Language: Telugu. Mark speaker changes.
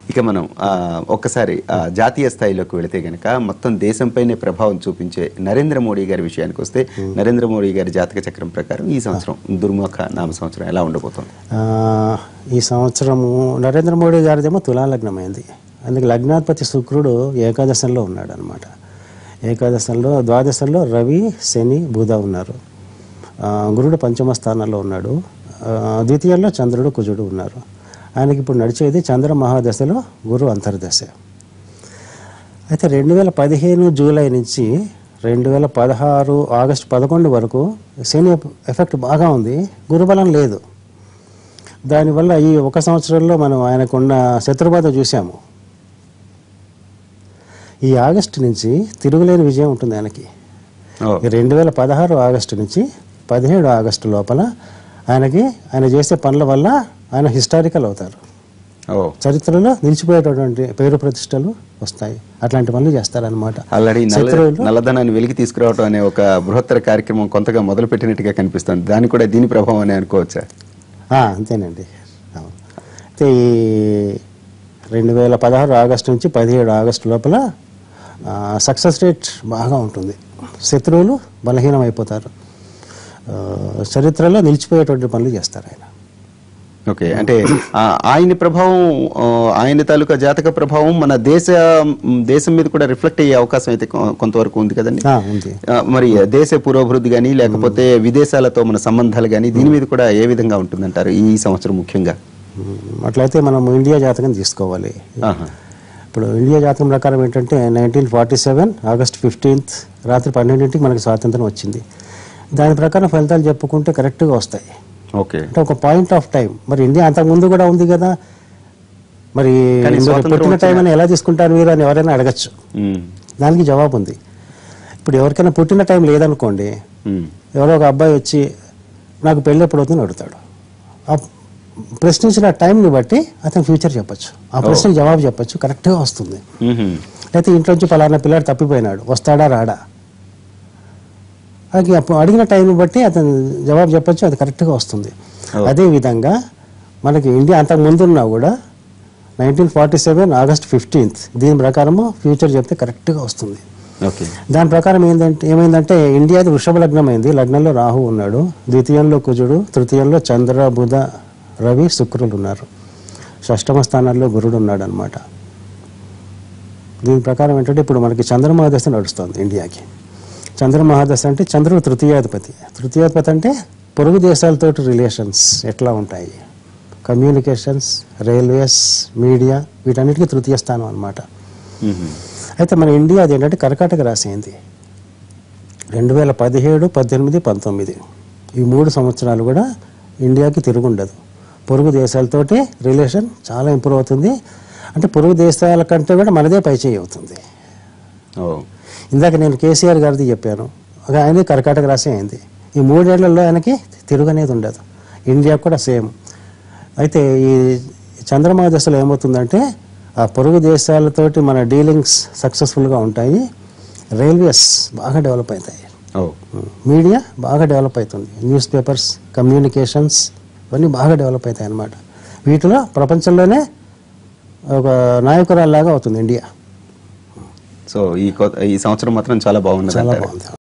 Speaker 1: ఇక మనం ఆ, ఒక్కసారి ఆ, జాతీయ స్థాయిలోకి వెళితే గనక మొత్తం దేశంపైనే ప్రభావం చూపించే నరేంద్ర మోడీ గారి విషయానికి వస్తే నరేంద్ర మోడీ గారి జాతక చక్రం ప్రకారం ఈ సంవత్సరం దుర్ముఖ నామ సంవత్సరం ఎలా ఉండబోతోంది
Speaker 2: ఆ, ఈ సంవత్సరము నరేంద్ర మోడీ గారిదేమో తులాలగ్నమైంది అందుకే లగ్నాధిపతి శుక్రుడు ఏకాదశంలో ఉన్నాడు అనమాట ఏకాదశంలో ద్వాదశంలో రవి శని బుధ ఉన్నారు ఆ, గురుడు పంచమ స్థానంలో ఉన్నాడు ఆ, ద్వితీయంలో చంద్రుడు కుజుడు ఉన్నారు ఆయనకి ఇప్పుడు నడిచేది చంద్ర మహాదశలో గురు అంతర్దశ అయితే రెండు వేల పదిహేను జూలై నుంచి రెండు వేల పదహారు ఆగస్టు పదకొండు వరకు శని ఎఫెక్ట్ బాగా ఉంది గురుబలం లేదు దానివల్ల ఈ ఒక సంవత్సరంలో మనం ఆయనకున్న శత్రుబాధ చూసాము ఈ ఆగస్టు నుంచి తిరుగులేని విజయం ఉంటుంది ఆయనకి
Speaker 1: ఓ,
Speaker 2: ఈ రెండు వేల పదహారు ఆగస్టు నుంచి పదిహేడు ఆగస్టు లోపల ఆయనకి ఆయన చేసే పనుల వల్ల ఆయన హిస్టారికల్ అవుతారు
Speaker 1: ఓ
Speaker 2: చరిత్రలో నిలిచిపోయేటటువంటి పేరు ప్రతిష్టలు వస్తాయి అట్లాంటి పనులు చేస్తారనమాట
Speaker 1: ఆల్రెడీ నల్ల
Speaker 2: శత్రువులు
Speaker 1: నల్లధనాన్ని వెలికి తీసుకురావడం అనే ఒక బృహత్తర కార్యక్రమం కొంతగా మొదలు పెట్టినట్టుగా కనిపిస్తుంది దాన్ని కూడా దీని ప్రభావం అని అనుకోవచ్చా
Speaker 2: ఆ, అంతేనండి అవును. అయితే ఈ రెండు వేల పదహారు ఆగస్టు నుంచి పదిహేడు ఆగస్టు లోపల సక్సెస్ రేట్ బాగా ఉంటుంది శత్రువులు బలహీనం అయిపోతారు ఆ, చరిత్రలో నిలిచిపోయేటువంటి పనులు చేస్తారు ఆయన
Speaker 1: ఓకే అంటే ఆ, ఆయన ప్రభావం ఆ, ఆయన తాలూకా జాతక ప్రభావం మన దేశ మ్, దేశం మీద కూడా రిఫ్లెక్ట్ అయ్యే అవకాశం అయితే కొ- కొంతవరకు ఉంది కదండి
Speaker 2: ఆ, ఉంది
Speaker 1: ఆ, మరి దేశ పురోభివృద్ధి కానీ లేకపోతే విదేశాలతో మన సంబంధాలు కానీ దీని మీద కూడా ఏ విధంగా ఉంటుందంటారు ఈ సంవత్సరం ముఖ్యంగా
Speaker 2: ఉమ్, అట్లయితే మనం ఇండియా జాతకం తీసుకోవాలి
Speaker 1: ఆహా.
Speaker 2: ఇప్పుడు ఇండియా జాతకం ప్రకారం ఏంటంటే nineteen forty seven August fifteenth రాత్రి పన్నెండింటికి మనకి స్వాతంత్రం వచ్చింది దాని ప్రకారం ఫలితాలు చెప్పుకుంటే కరెక్ట్గా వస్తాయి
Speaker 1: ఓకే
Speaker 2: అంటే ఒక పాయింట్ ఆఫ్ టైం మరి ఇండియా అంతకు ముందు కూడా ఉంది కదా మరి
Speaker 1: కానీ
Speaker 2: మీరు
Speaker 1: స్వాతంత్రం
Speaker 2: పుట్టిన టైం అని ఎలా తీసుకుంటారు మీరు అని ఎవరైనా అడగచ్చు
Speaker 1: ఉమ్,
Speaker 2: దానికి జవాబు ఉంది ఇప్పుడు ఎవరికైనా పుట్టిన టైం లేదనుకోండి
Speaker 1: ఉమ్,
Speaker 2: ఎవరో ఒక అబ్బాయి వచ్చి నాకు పెళ్ళి ఎప్పుడు అవుతుందని అడుగుతాడు ఆ ప్రశ్నించిన టైంని బట్టి అతను ఫ్యూచర్ చెప్పొచ్చు ఆ ప్రశ్నకి జవాబు చెప్పొచ్చు కరెక్ట్గా వస్తుంది
Speaker 1: ఉహుం.
Speaker 2: అయితే ఇంట్లో నుంచి పలానా పిల్లాడు తప్పిపోయినాడు వస్తాడా రాడా అది అప్పుడు అడిగిన టైంని బట్టి అతను జవాబు చెప్పొచ్చు అది కరెక్ట్గా వస్తుంది
Speaker 1: Oh.
Speaker 2: అదే విధంగా మనకి ఇండియా అంతకు ముందున్నా కూడా nineteen forty seven August fifteenth దీని ప్రకారము ఫ్యూచర్ చెప్తే కరెక్ట్గా వస్తుంది
Speaker 1: ఓకే
Speaker 2: దాని ప్రకారం ఏంటంటే ఏమైందంటే ఇండియాది వృషభ లగ్నం అయింది లగ్నంలో రాహు ఉన్నాడు ద్వితీయంలో కుజుడు తృతీయంలో చంద్ర బుధ రవి శుక్రులు ఉన్నారు షష్టమ స్థానాల్లో గురుడు ఉన్నాడు అనమాట దీని ప్రకారం ఏంటంటే ఇప్పుడు మనకి చంద్రమహాదశ నడుస్తుంది ఇండియాకి చంద్రమహాదశ అంటే చంద్రుడు తృతీయాధిపతి తృతీయాధిపతి అంటే పొరుగు దేశాలతో రిలేషన్స్ ఎట్లా ఉంటాయి కమ్యూనికేషన్స్ రైల్వేస్ మీడియా వీటన్నిటికీ తృతీయ స్థానం అనమాట
Speaker 1: ఉహుం.
Speaker 2: అయితే మన ఇండియా అది ఏంటంటే కర్కాటక రాశి అయింది రెండు వేల పదిహేడు పద్దెనిమిది పంతొమ్మిది ఈ మూడు సంవత్సరాలు కూడా ఇండియాకి తిరుగుండదు పొరుగు దేశాలతోటి రిలేషన్ చాలా ఇంప్రూవ్ అవుతుంది అంటే పొరుగు దేశాల కంటే కూడా మనదే పైచేయి అవుతుంది
Speaker 1: ఓ
Speaker 2: ఇందాక నేను కేసీఆర్ గారిది చెప్పాను ఒక ఆయనది కర్కాటక రాశి అయింది ఈ మూడేళ్లలో ఆయనకి తిరుగు అనేది ఉండదు ఇండియా కూడా సేమ్ అయితే ఈ చంద్రమా దశలో ఏమవుతుందంటే ఆ పొరుగు దేశాలతోటి మన డీలింగ్స్ సక్సెస్ఫుల్గా ఉంటాయి రైల్వేస్ బాగా డెవలప్ అవుతాయి
Speaker 1: ఓ
Speaker 2: మీడియా బాగా డెవలప్ అవుతుంది న్యూస్ పేపర్స్ కమ్యూనికేషన్స్ ఇవన్నీ బాగా డెవలప్ అవుతాయి అన్నమాట వీటిలో ప్రపంచంలోనే ఒక నాయకురాల్లాగా అవుతుంది ఇండియా
Speaker 1: సో ఈ కొ- ఈ సంవత్సరం మాత్రం చాలా బాగున్నది
Speaker 2: చాలా
Speaker 1: అంటారు
Speaker 2: బాగుంది